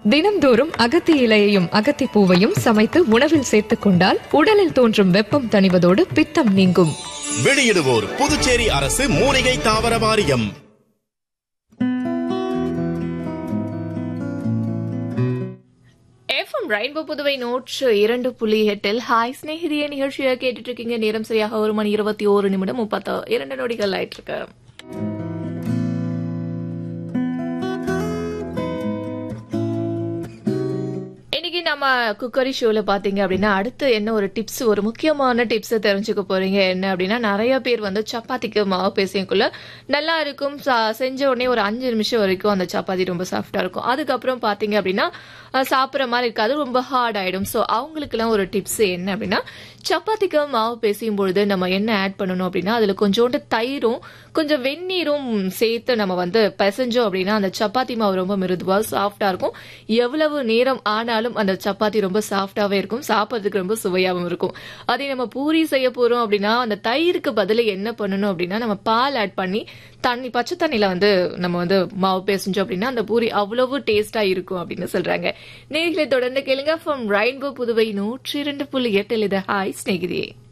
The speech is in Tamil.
தினம்தோறும் அகத்தி இலையையும் அகத்தி பூவையும் சமைத்து உணவில் சேர்த்துக் கொண்டால் உடலில் தோன்றும் வெப்பம் தணிவதோடு பித்தம் நீங்கும் வெளியிடுவோர் புதுச்சேரி அரசு மூலிகை தாவர வாரியம் எஃப்எம் ரெயின்போ புதுவை நூற்று இரண்டு புள்ளி எட்டில் ஹாய் ஸ்நேகிதிய நிகழ்ச்சியை கேட்டுட்டு இருக்கீங்க நேரம் சரியாக ஒரு மணி இருபத்தி ஓரு நிமிடம் முப்பத்து இரண்டு நொடிகள் ஆயிட்டு இருக்கு இன்னைக்கு நம்ம குக்கரி ஷோல பாத்தீங்க அப்படின்னா அடுத்து என்ன ஒரு டிப்ஸ் ஒரு முக்கியமான டிப்ஸ் தெரிஞ்சுக்க போறீங்க என்ன அப்படின்னா நிறைய பேர் வந்து சப்பாத்திக்கு மாவு பேசியக்குள்ள நல்லா இருக்கும் சா- செஞ்ச உடனே ஒரு அஞ்சு நிமிஷம் வரைக்கும் அந்த சப்பாத்தி ரொம்ப சாஃப்டா இருக்கும் அதுக்கப்புறம் பாத்தீங்க அப்படின்னா அஹ், சாப்பிடுற மாதிரி இருக்காது ரொம்ப ஹார்ட் ஆயிடும் ஸோ அவங்களுக்குலாம் ஒரு டிப்ஸ் என்ன அப்படின்னா சப்பாத்திக்கு மாவு பேசியும் பொழுது நம்ம என்ன ஆட் பண்ணணும் அப்படின்னா அதுல கொஞ்சோண்டு தயிரும் கொஞ்சம் வெந்நீரும் சேர்த்து நம்ம வந்து பிசைஞ்சோம் அப்படின்னா அந்த சப்பாத்தி மாவு ரொம்ப மிருதுவா சாஃப்டா இருக்கும் எவ்வளவு நேரம் ஆனாலும் அந்த சப்பாத்தி ரொம்ப சாஃப்டாவே இருக்கும் சாப்பிட்றதுக்கு ரொம்ப சுவையாகவும் இருக்கும் அதே நம்ம பூரி செய்ய போறோம் அப்படின்னா அந்த தயிருக்கு பதிலா என்ன பண்ணணும் அப்படின்னா நம்ம பால் ஆட் பண்ணி தண்ணி பச்சை தண்ணியில வந்து நம்ம வந்து மாவு பேசஞ்சோம் அப்படின்னா அந்த பூரி அவ்வளவு டேஸ்டா இருக்கும் அப்படின்னு சொல்றாங்க நேர்களை தொடர்ந்து கேளுங்க ஃப்ரம் ரெயின்போ புதுவை நூற்றி இரண்டு புள்ளி எட்டில் இது ஹாய் ஸ்நேகிதியே